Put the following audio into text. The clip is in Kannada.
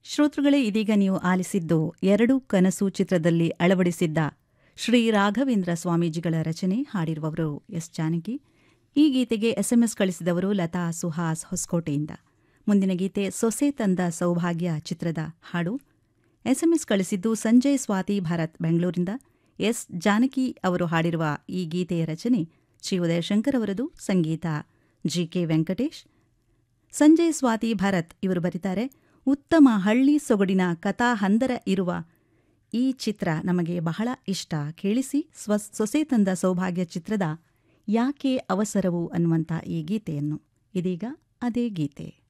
ಶ್ರೋತೃಗಳೇ ಇದೀಗ ನೀವು ಆಲಿಸಿದ್ದು ಎರಡು ಕನಸು ಚಿತ್ರದಲ್ಲಿ ಅಳವಡಿಸಿದ್ದ ಶ್ರೀ ರಾಘವೇಂದ್ರ ಸ್ವಾಮೀಜಿಗಳ ರಚನೆ ಹಾಡಿರುವವರು ಎಸ್ ಜಾನಕಿ ಈ ಗೀತೆಗೆ ಎಸ್ಎಂಎಸ್ ಕಳಿಸಿದವರು ಲತಾ ಸುಹಾಸ್ ಹೊಸಕೋಟೆಯಿಂದ ಮುಂದಿನ ಗೀತೆ ಸೊಸೆ ತಂದ ಸೌಭಾಗ್ಯ ಚಿತ್ರದ ಹಾಡು ಎಸ್ಎಂಎಸ್ ಕಳಿಸಿದ್ದು ಸಂಜಯ್ ಸ್ವಾತಿ ಭಾರತ್ ಬೆಂಗಳೂರಿಂದ ಎಸ್ ಜಾನಕಿ ಅವರು ಹಾಡಿರುವ ಈ ಗೀತೆಯ ರಚನೆ ಶ್ರೀ ಉದಯಶಂಕರ್ ಅವರದು ಸಂಗೀತ ಜಿಕೆ ವೆಂಕಟೇಶ್ ಸಂಜಯ್ ಸ್ವಾತಿ ಭಾರತ್ ಇವರು ಬರೀತಾರೆ ಉತ್ತಮ ಹಳ್ಳಿ ಸೊಗಡಿನ ಕಥಾ ಹಂದರ ಇರುವ ಈ ಚಿತ್ರ ನಮಗೆ ಬಹಳ ಇಷ್ಟ ಕೇಳಿಸಿ ಸ್ವ ಸೊಸೆ ತಂದ ಸೌಭಾಗ್ಯ ಚಿತ್ರದ ಯಾಕೆ ಅವಸರವು ಅನ್ನುವಂಥ ಈ ಗೀತೆಯನ್ನು ಇದೀಗ ಅದೇ ಗೀತೆ